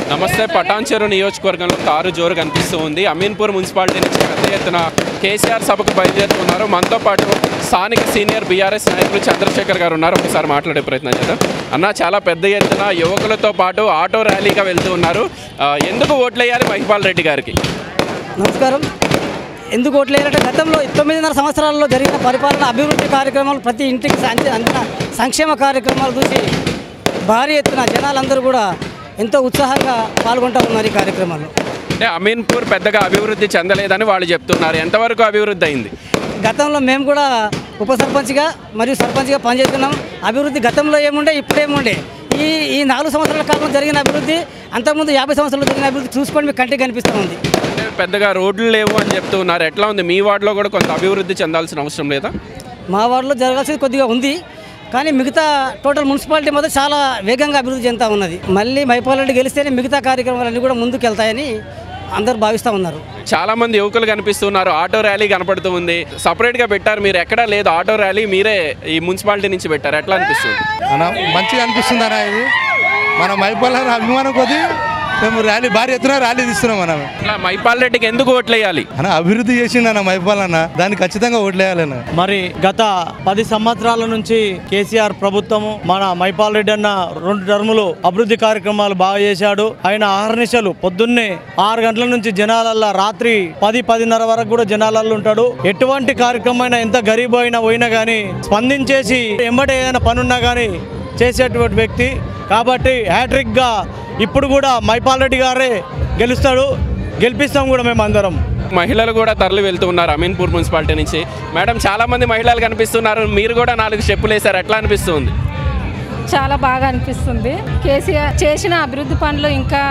నమస్తే పటాన్చెరు నియోజకవర్గంలో కారు జోరు కనిపిస్తూ ఉంది అమీన్పూర్ మున్సిపాలిటీ నుంచి పెద్ద ఎత్తున కేసీఆర్ సభకు బయలుదేరుతున్నారు మనతో పాటు స్థానిక సీనియర్ బీఆర్ఎస్ నాయకులు చంద్రశేఖర్ గారు ఉన్నారు ఒకసారి మాట్లాడే ప్రయత్నం చేద్దాం అన్న చాలా పెద్ద ఎత్తున యువకులతో పాటు ఆటో ర్యాలీగా వెళ్తూ ఉన్నారు ఆ, ఎందుకు ఓట్లు వేయాలి మహిపాల్ రెడ్డి గారికి నమస్కారం ఎందుకు ఓట్లు వేయాలంటే గతంలో తొమ్మిదిన్నర సంవత్సరాల్లో జరిగిన పరిపాలన అభివృద్ధి కార్యక్రమాలు ప్రతి ఇంటికి అంది- అందిన సంక్షేమ కార్యక్రమాలు చూసి భారీ ఎత్తున జనాలందరూ కూడా ఎంతో ఉత్సాహంగా పాల్గొంటూ ఉన్నారు ఈ కార్యక్రమాల్లో అంటే అమీన్పూర్ పెద్దగా అభివృద్ధి చెందలేదని వాళ్ళు చెప్తున్నారు ఎంతవరకు అభివృద్ధి అయింది గతంలో మేము కూడా ఉప సర్పంచ్గా మరియు సర్పంచ్గా పనిచేస్తున్నాం అభివృద్ధి గతంలో ఏముండే ఇప్పుడు ఏముండే ఈ ఈ నాలుగు సంవత్సరాల కాలంలో జరిగిన అభివృద్ధి అంతకుముందు యాభై సంవత్సరాలు జరిగిన అభివృద్ధి చూసుకొని మీకు కంటికి కనిపిస్తూ ఉంది అంటే పెద్దగా రోడ్లు లేవు అని చెప్తూ ఉన్నారు ఎట్లా ఉంది మీ వార్డులో కూడా కొంత అభివృద్ధి చెందాల్సిన అవసరం లేదా మా వార్డులో జరగాల్సింది కొద్దిగా ఉంది కానీ మిగతా టోటల్ మున్సిపాలిటీ మొత్తం చాలా వేగంగా అభివృద్ధి చెందుతూ ఉన్నది మళ్ళీ మైపాలరెడ్డి గెలిస్తేనే మిగతా కార్యక్రమాలన్నీ కూడా ముందుకు వెళ్తాయని అందరూ భావిస్తూ ఉన్నారు చాలా మంది యువకులు కనిపిస్తున్నారు ఆటో ర్యాలీ కనపడుతూ ఉంది సపరేట్ గా పెట్టారు మీరు ఎక్కడా లేదు ఆటో ర్యాలీ మీరే ఈ మున్సిపాలిటీ నుంచి పెట్టారు ఎట్లా అనిపిస్తుంది అన్న మంచిగా అనిపిస్తుంది అన్న ఇది మన మైపాలని అభిమానం కొద్దీ మేము ర్యాలీ భారీ ఎత్తున ర్యాలీ తీస్తున్నాం మనం ఇట్లా మైపాల్ రెడ్డికి ఎందుకు ఓట్లు వేయాలి అన్న అభివృద్ధి చేసిండు అన్న మైపాలన్న దాన్ని ఖచ్చితంగా ఓట్లేయాలన్న మరి గత పది సంవత్సరాల నుంచి కేసీఆర్ ప్రభుత్వము మన మైపాల్ రెడ్డి అన్న రెండు టర్ములు అభివృద్ధి కార్యక్రమాలు బాగా చేశాడు ఆయన ఆహర్నిశలు పొద్దున్నే ఆరు గంటల నుంచి జనాలల్లో రాత్రి పది పదిన్నర వరకు కూడా జనాలలో ఉంటాడు ఎటువంటి కార్యక్రమం అయినా ఎంత గరీబ్ అయినా పోయినా కానీ స్పందించేసి ఎంబటే ఏదైనా పనున్నా కానీ చేసేటువంటి వ్యక్తి కాబట్టి హ్యాట్రిక్ గా ఇప్పుడు కూడా మైపాల్ రెడ్డి గారే గెలుస్తాడు గెలిపిస్తాం కూడా మేము అందరం మహిళలు కూడా తరలి వెళ్తూ ఉన్నారు అమీన్పూర్ మున్సిపాలిటీ నుంచి మేడం చాలా మంది మహిళలు కనిపిస్తున్నారు మీరు కూడా నాలుగు స్టెప్పులు వేశారు ఎట్లా అనిపిస్తుంది చాలా బాగా అనిపిస్తుంది కేసీఆర్ చేసిన అభివృద్ధి పనులు ఇంకా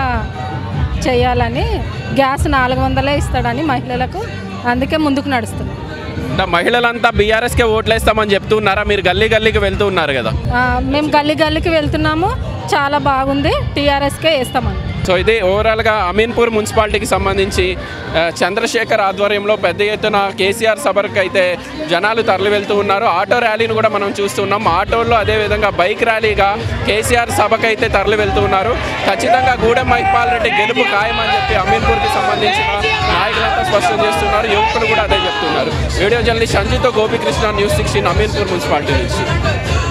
చేయాలని గ్యాస్ నాలుగు వందలే ఇస్తాడని మహిళలకు అందుకే ముందుకు నడుస్తుంది అంటే మహిళలంతా బీఆర్ఎస్కే ఓట్లేస్తామని చెప్తున్నారా మీరు గల్లీ గల్లీకి వెళ్తూ ఉన్నారు కదా ఆ, మేము గల్లీ గల్లీకి వెళ్తున్నాము చాలా బాగుంది టీఆర్ఎస్కే వేస్తామని సో ఇది ఓవరాల్గా అమీన్పూర్ మున్సిపాలిటీకి సంబంధించి ఆ, చంద్రశేఖర్ ఆధ్వర్యంలో పెద్ద ఎత్తున కేసీఆర్ సభకు అయితే జనాలు తరలి వెళ్తూ ఉన్నారు ఆటో ర్యాలీని కూడా మనం చూస్తున్నాం ఆటోల్లో అదేవిధంగా బైక్ ర్యాలీగా కేసీఆర్ సభకు అయితే తరలి వెళ్తూ ఉన్నారు ఖచ్చితంగా గూడెం మైపాల్ రెడ్డి గెలుపు ఖాయమని చెప్పి అమీన్పూర్కి సంబంధించిన నాయకులంతా స్పష్టం చేస్తున్నారు యువకులు కూడా అదే చెప్తున్నారు వీడియో జర్నలిస్ట్ సంజీతో Gopikrishna news sixteen Aminpur municipality నుంచి